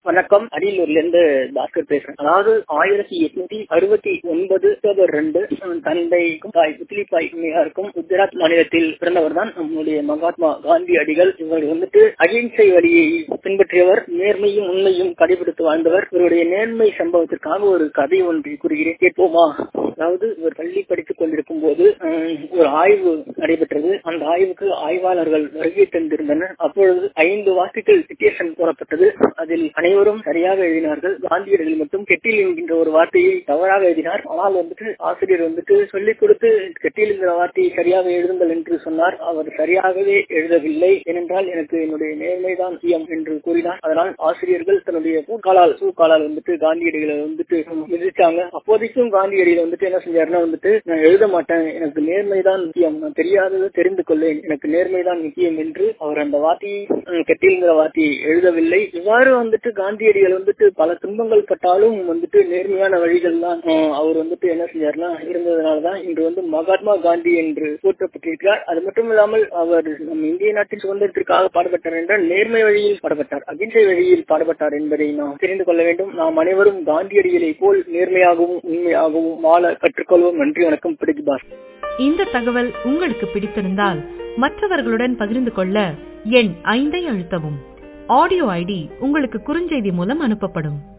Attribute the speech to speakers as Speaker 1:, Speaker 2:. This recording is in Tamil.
Speaker 1: வணக்கம் அரியலூர்ல இருந்து பாஸ்கர் பேசுறேன் அதாவது ஆயிரத்தி எட்நூத்தி அறுபத்தி ஒன்பது அக்டோபர் ரெண்டு தந்தைக்கும் தாய் புத்திலிப்பாய் அம்மையாருக்கும் குஜராத் மாநிலத்தில் பிறந்தவர் தான் நம்முடைய மகாத்மா காந்தி அடிகள் இவர் வந்துட்டு அகிம்சை வழியை பின்பற்றியவர் நேர்மையும் உண்மையும் கடைபிடித்து வாழ்ந்தவர் இவருடைய நேர்மை சம்பவத்திற்காக ஒரு கதை ஒன்றை கூறுகிறேன் கேட்போமா அதாவது இவர் பள்ளி படித்துக் கொண்டிருக்கும் போது ஒரு ஆய்வு நடைபெற்றது அந்த ஆய்வுக்கு ஆய்வாளர்கள் வருகை தந்திருந்தனர் அப்பொழுது ஐந்து வார்த்தைகள் சிட்டேஷன் கூறப்பட்டது அதில் அனைவரும் சரியாக எழுதினார்கள் காந்தியடிகள் மட்டும் கெட்டில் என்கின்ற ஒரு வார்த்தையை தவறாக எழுதினார் ஆனால் வந்துட்டு ஆசிரியர் வந்துட்டு சொல்லிக் கொடுத்து கெட்டில் என்கிற வார்த்தையை சரியாக எழுதுங்கள் என்று சொன்னார் அவர் சரியாகவே எழுதவில்லை ஏனென்றால் எனக்கு என்னுடைய நேர்மைதான் முக்கியம் என்று கூறினார் அதனால் ஆசிரியர்கள் தன்னுடைய பூக்காலால் சூக்காலால் வந்துட்டு காந்தியடிகளை வந்துட்டு மிதிச்சாங்க அப்போதைக்கும் காந்தியடிகள் வந்துட்டு என்ன செஞ்சாருன்னா வந்துட்டு நான் எழுத மாட்டேன் எனக்கு நேர்மைதான் முக்கியம் நான் தெரியாததை தெரிந்து கொள்ளேன் எனக்கு நேர்மைதான் முக்கியம் என்று அவர் அந்த வார்த்தையை கெட்டில்ங்கிற வார்த்தையை எழுதவில்லை இவ்வாறு வந்துட்டு காந்தியடிகள் வந்துட்டு பல துன்பங்கள் பட்டாலும் வந்துட்டு நேர்மையான வழிகள் தான் அவர் வந்துட்டு என்ன செஞ்சார்னா இருந்ததுனாலதான் இன்று வந்து மகாத்மா காந்தி என்று போற்றப்பட்டிருக்கிறார் அது மட்டும் இல்லாமல் அவர் நம் இந்திய நாட்டின் சுதந்திரத்திற்காக பாடுபட்டார் என்றால் நேர்மை வழியில் பாடுபட்டார் அகிம்சை வழியில் பாடுபட்டார் என்பதை நாம் தெரிந்து கொள்ள வேண்டும் நாம் அனைவரும் காந்தியடிகளை போல் நேர்மையாகவும் உண்மையாகவும் வாழ கற்றுக்கொள்வோம் நன்றி வணக்கம் பிடிக்குபார்
Speaker 2: இந்த தகவல் உங்களுக்கு பிடித்திருந்தால் மற்றவர்களுடன் பகிர்ந்து கொள்ள எண் ஐந்தை அழுத்தவும் ஆடியோ ஐடி உங்களுக்கு குறுஞ்செய்தி மூலம் அனுப்பப்படும்